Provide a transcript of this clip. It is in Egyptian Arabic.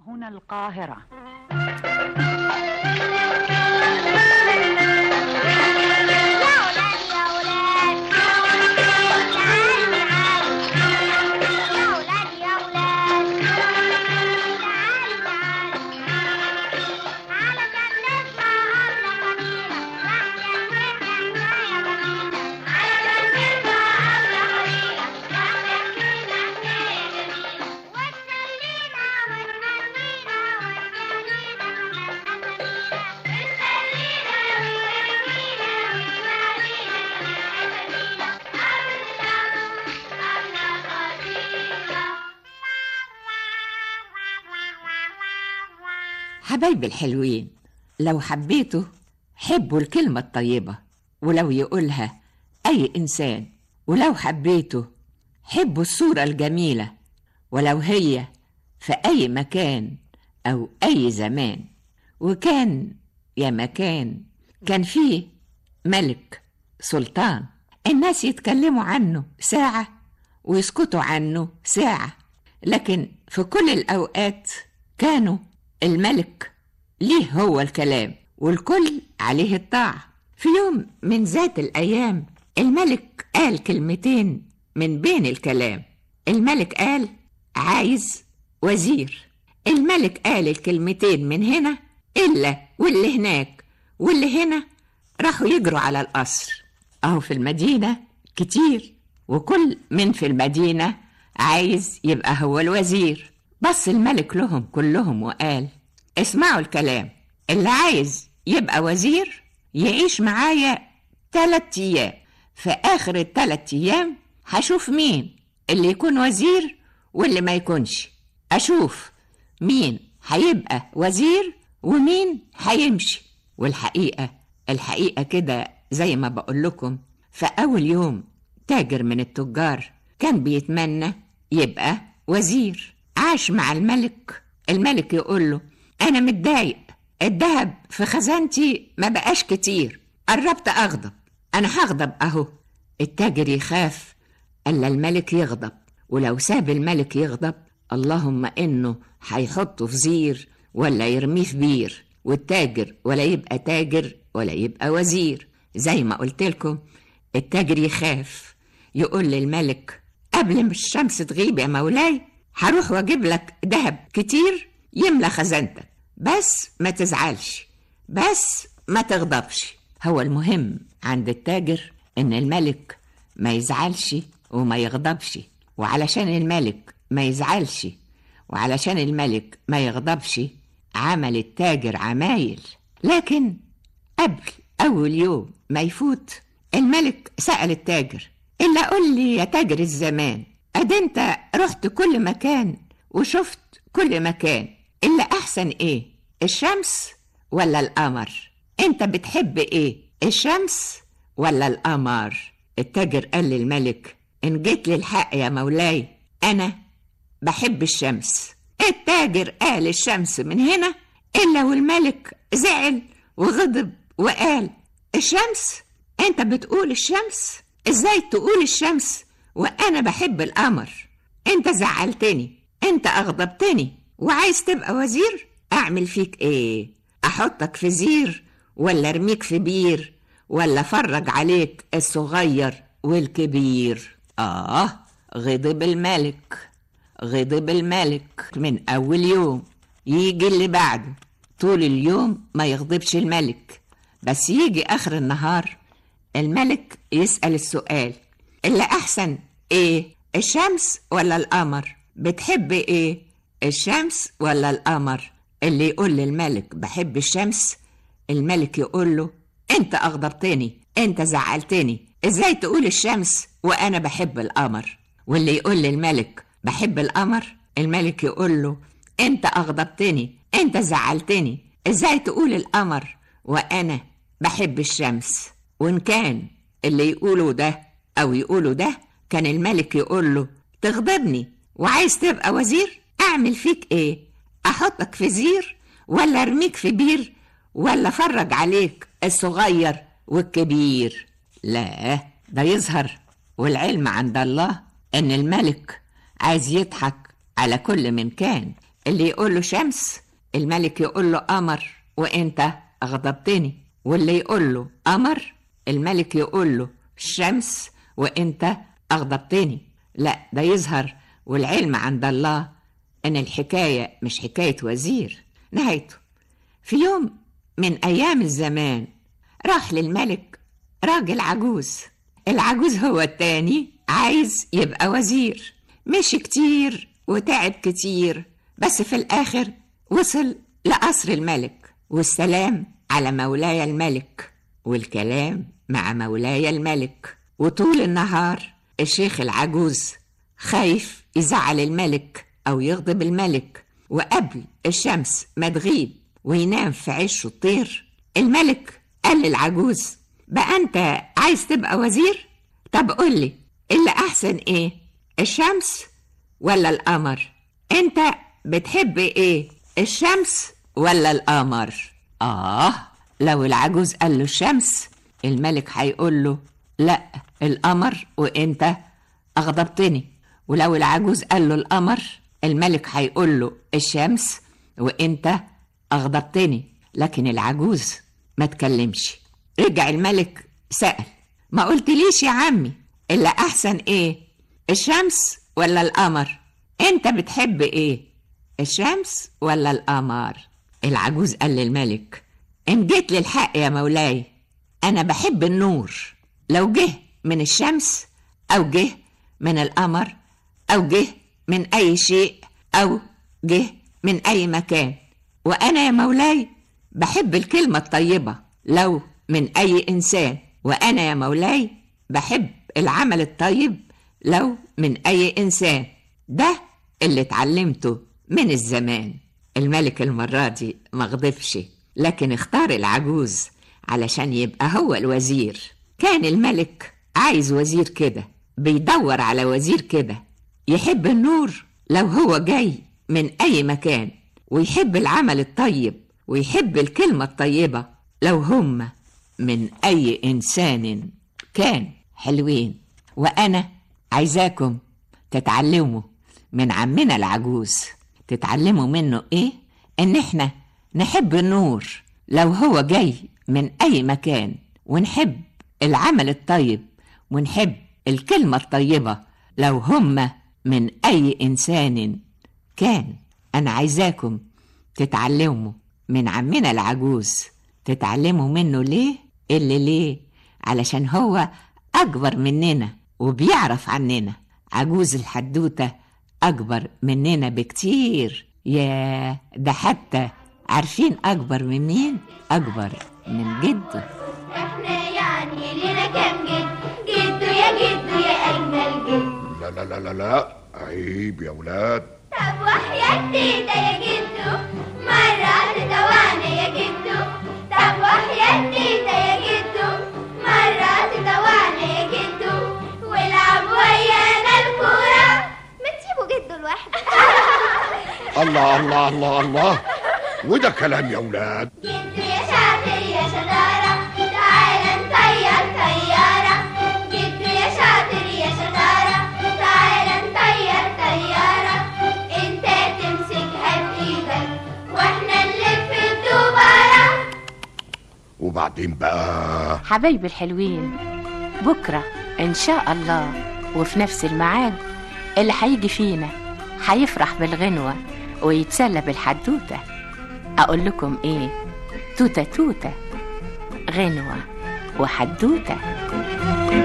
هنا القاهرة حبايبي الحلوين لو حبيته حبوا الكلمة الطيبة ولو يقولها أي إنسان ولو حبيته حبوا الصورة الجميلة ولو هي في أي مكان أو أي زمان وكان يا مكان كان فيه ملك سلطان الناس يتكلموا عنه ساعة ويسكتوا عنه ساعة لكن في كل الأوقات كانوا الملك ليه هو الكلام والكل عليه الطاعة في يوم من ذات الأيام الملك قال كلمتين من بين الكلام الملك قال عايز وزير الملك قال الكلمتين من هنا إلا واللي هناك واللي هنا راحوا يجروا على القصر أهو في المدينة كتير وكل من في المدينة عايز يبقى هو الوزير بص الملك لهم كلهم وقال اسمعوا الكلام اللي عايز يبقى وزير يعيش معايا تلات ايام في اخر التلات ايام هشوف مين اللي يكون وزير واللي ما يكونش اشوف مين هيبقى وزير ومين هيمشي والحقيقة الحقيقة كده زي ما بقول لكم في أول يوم تاجر من التجار كان بيتمنى يبقى وزير عاش مع الملك الملك يقول له أنا متضايق الذهب في خزانتي ما بقاش كتير قربت أغضب أنا هغضب أهو التاجر يخاف ألا الملك يغضب ولو ساب الملك يغضب اللهم إنه هيحطه في زير ولا يرميه في بير والتاجر ولا يبقى تاجر ولا يبقى وزير زي ما قلت لكم التاجر يخاف يقول للملك قبل ما الشمس تغيب يا مولاي هروح واجيب لك دهب كتير يملى خزانتك بس ما تزعلش بس ما تغضبش هو المهم عند التاجر ان الملك ما يزعلش وما يغضبش وعلشان الملك ما يزعلش وعلشان الملك ما يغضبش عمل التاجر عمايل لكن قبل أول يوم ما يفوت الملك سأل التاجر إلا قول لي يا تاجر الزمان أدي أنت رحت كل مكان وشفت كل مكان إلا أحسن إيه الشمس ولا القمر أنت بتحب إيه الشمس ولا القمر التاجر قال للملك إن جيت للحق يا مولاي أنا بحب الشمس التاجر قال الشمس من هنا إلا والملك زعل وغضب وقال الشمس انت بتقول الشمس ازاي تقول الشمس وانا بحب القمر انت زعلتني انت اغضبتني وعايز تبقى وزير اعمل فيك ايه احطك في زير ولا ارميك في بير ولا افرج عليك الصغير والكبير اه غضب الملك غضب الملك من اول يوم يجي اللي بعده طول اليوم ما يغضبش الملك بس يجي آخر النهار الملك يسأل السؤال اللي أحسن إيه الشمس ولا القمر بتحب إيه الشمس ولا القمر اللي يقول للملك بحب الشمس الملك يقول له أنت أغضبتني أنت زعلتني إزاي تقول الشمس وأنا بحب القمر واللي يقول للملك بحب القمر الملك يقول له أنت أغضبتني أنت زعلتني إزاي تقول القمر وأنا بحب الشمس وإن كان اللي يقولوا ده أو يقولوا ده كان الملك يقول له تغضبني وعايز تبقى وزير أعمل فيك إيه أحطك في زير ولا أرميك في بير ولا أفرج عليك الصغير والكبير لا ده يظهر والعلم عند الله إن الملك عايز يضحك على كل من كان اللي يقول له شمس الملك يقول له قمر وانت أغضبتني واللي يقول له قمر الملك يقول له شمس وانت أغضبتني لا ده يظهر والعلم عند الله ان الحكاية مش حكاية وزير نهايته في يوم من أيام الزمان راح للملك راجل عجوز العجوز هو التاني عايز يبقى وزير مشي كتير وتعب كتير بس في الآخر وصل لقصر الملك والسلام على مولاي الملك والكلام مع مولاي الملك وطول النهار الشيخ العجوز خايف يزعل الملك أو يغضب الملك وقبل الشمس ما تغيب وينام في عشه الطير الملك قال للعجوز بقى أنت عايز تبقى وزير؟ طب قولي اللي أحسن إيه؟ الشمس ولا القمر؟ أنت بتحب إيه؟ الشمس ولا القمر؟ آه لو العجوز قال له الشمس الملك هيقول له لا القمر وانت اغضبتني ولو العجوز قال له القمر الملك هيقول له الشمس وانت اغضبتني لكن العجوز ما تكلمش رجع الملك سأل ما قلتليش يا عمي اللي احسن ايه الشمس ولا القمر انت بتحب ايه الشمس ولا القمر العجوز قال للملك ان جيت للحق يا مولاي انا بحب النور لو جه من الشمس او جه من القمر او جه من اي شيء او جه من اي مكان وانا يا مولاي بحب الكلمه الطيبه لو من اي انسان وانا يا مولاي بحب العمل الطيب لو من اي انسان ده اللي اتعلمته من الزمان الملك المره دي ما غضبش لكن اختار العجوز علشان يبقى هو الوزير كان الملك عايز وزير كده بيدور على وزير كده يحب النور لو هو جاي من أي مكان ويحب العمل الطيب ويحب الكلمة الطيبة لو هم من أي إنسان كان حلوين وأنا عايزاكم تتعلموا من عمنا العجوز تتعلموا منه إيه؟ إن إحنا نحب النور لو هو جاي من أي مكان ونحب العمل الطيب ونحب الكلمة الطيبة لو هم من أي إنسان كان أنا عايزاكم تتعلموا من عمنا العجوز تتعلموا منه ليه؟ اللي ليه؟ علشان هو أكبر مننا وبيعرف عننا عجوز الحدوتة أكبر مننا بكتير يا ده حتى عارفين أكبر من مين؟ أكبر من جده احنا يعني لنا كام جد جدو يا جدو يا اجمل جد لا لا لا لا لا عيب يا ولاد طب وحياة تيتا يا جدو مرة تدوعنا يا جدو طب وحياة تيتا يا جدو مرة تدوعنا يا جدو والعب ويانا الكورة ما تسيبوا جدو لوحده الله الله الله الله وده كلام يا ولاد جدو يا شاطر يا شطارة تعالى نطير طيارة جدو يا شاطر يا شطارة تعالى نطير طيارة انت تمسكها بإيدك واحنا نلف الدوبارة وبعدين بقى حبايبي الحلوين بكرة إن شاء الله وفي نفس الميعاد اللي هيجي فينا هيفرح بالغنوة ويتسلى بالحدوتة أقول لكم إيه توتة توتة غنوة وحدوتة